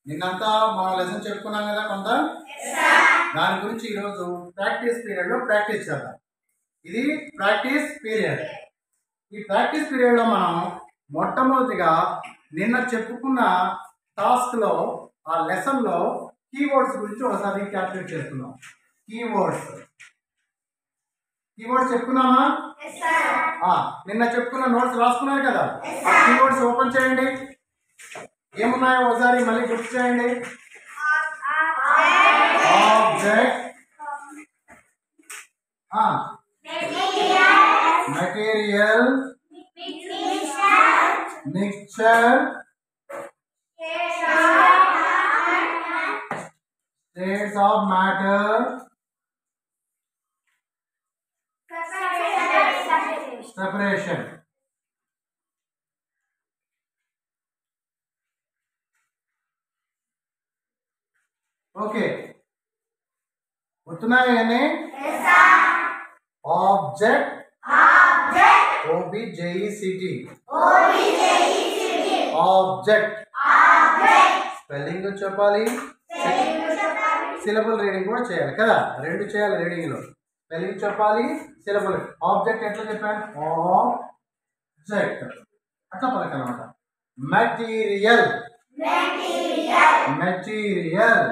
నిన్నంతా మన లెసన్ చెప్పుకున్నాం కదా కొంత దాని గురించి ఈరోజు ప్రాక్టీస్ పీరియడ్లో ప్రాక్టీస్ చేద్దాం ఇది ప్రాక్టీస్ పీరియడ్ ఈ ప్రాక్టీస్ పీరియడ్లో మనం మొట్టమొదటిగా నిన్న చెప్పుకున్న టాస్క్లో ఆ లెసన్లో కీవర్డ్స్ గురించి ఒకసారి క్యాల్కులేట్ చేస్తున్నాం కీవర్డ్స్ కీవర్డ్స్ చెప్పుకున్నామా ఆ, నిన్న చెప్పుకున్న నోట్స్ రాసుకున్నారు కదా ఆ కీవర్డ్స్ ఓపెన్ చేయండి ఏమున్నాయో ఒకసారి మళ్ళీ గుర్తు చేయండి object material mixture states of matter separation okay గుర్తున్నాయి కానీ ఆబ్జెక్ట్ ఓబిజేఈసిటి ఆబ్జెక్ట్ స్పెల్లింగ్ చెప్పాలి సిలబుల్ రీడింగ్ కూడా చేయాలి కదా రెండు చేయాలి రీడింగ్లో స్పెల్లింగ్ చెప్పాలి సిలబుల్ ఆబ్జెక్ట్ ఎట్లా చెప్పాను ఆబ్జెక్ట్ అట్లా పలకాలన్నమాట మెటీరియల్ మెటీరియల్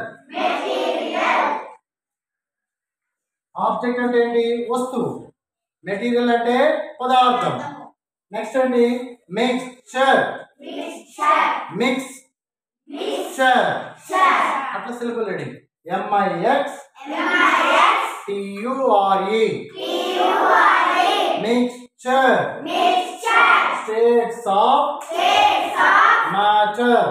ఆబ్జెక్ట్ అంటే ఏంటి వస్తువు మెటీరియల్ అంటే పదార్థం నెక్స్ట్ అండి మిక్స్చర్ మిక్స్ మిక్స్చర్ అట్లా syllable reading M I X T U R E mixture states of matter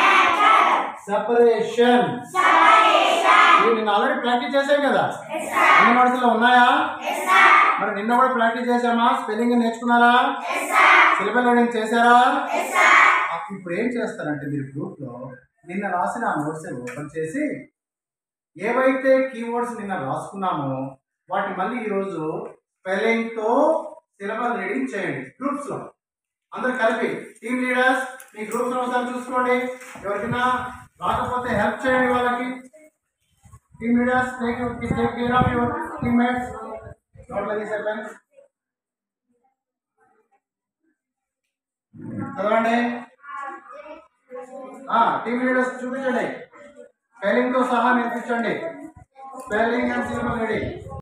separation ఇవి నేను ఆల్రెడీ ప్రాక్టీస్ చేశాను కదా అన్ని నోట్స్లో ఉన్నాయా మరి నిన్న కూడా ప్రాక్టీస్ చేసామా స్పెల్లింగ్ నేర్చుకున్నారా సిలబల్ రీడింగ్ చేశారా ఇప్పుడు ఏం చేస్తారంటే మీరు గ్రూప్లో నిన్న రాసిన ఆ నోట్స్ ఓపెన్ చేసి ఏవైతే కీవర్డ్స్ నిన్న రాసుకున్నామో వాటి మళ్ళీ ఈరోజు స్పెల్లింగ్తో సిలబల్ రీడింగ్ చేయండి గ్రూప్స్లో అందరు కలిపి టీమ్ లీడర్స్ మీ గ్రూప్స్లో ఒకసారి చూసుకోండి ఎవరికైనా రాకపోతే హెల్ప్ చేయండి వాళ్ళకి team leaders take take care of your teammates నోట్లో తీసే పెన్ చదవండి టీమ్ లీడర్స్ చూపించండి స్పెల్లింగ్ తో సహా నేర్పించండి స్పెల్లింగ్ అండ్ సిలబల్ రెడీ